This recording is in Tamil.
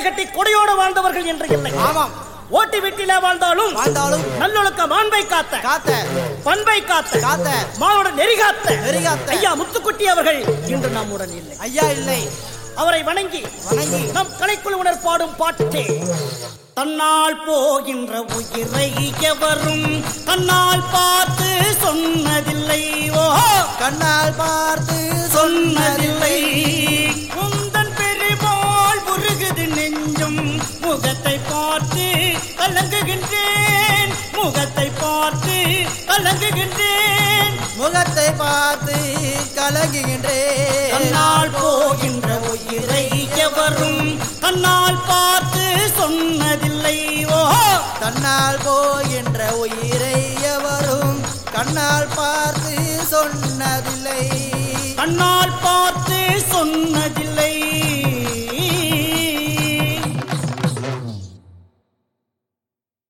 கட்டி கொடையோடு வாழ்ந்தவர்கள் என்று இல்லை ஆமாம் ஓட்டி வீட்டிலே வாழ்ந்தாலும் வாழ்ந்தாலும் நல்லொழுக்க மாண்பை காத்த காத்த பண்பை காத்த காத்த மானோட நெறி காத்த நெறி காத்த. ஐயா முத்துக்குட்டி அவர்கள் இன்று நம்முடன் இல்லை ஐயா இல்லை அவரை வணங்கி வணங்கி நம் கலைக்குழுவினர் பாடும் பாட்டே தன்னால் போகின்ற உயிரை எவரும் தன்னால் பார்த்து சொன்னதில்லை ஓ கண்ணால் பார்த்து சொன்னதில்லை உந்தன் பெருமாள் உருகுது நெஞ்சும் முகத்தை பார்த்து கலங்குகின்றேன் முகத்தை பார்த்து கலங்குகின்றேன் முகத்தை பார்த்து கலங்குகின்றேன் தன்னால் போகின்ற உயிரை எவரும் தன்னால் பார்த்து சொன்னதில்லை ஓ தன்னால் போகின்ற உயிரை எவரும் கண்ணால் பார்த்து சொன்னதில்லை கண்ணால் பார்த்து சொன்னதில்லை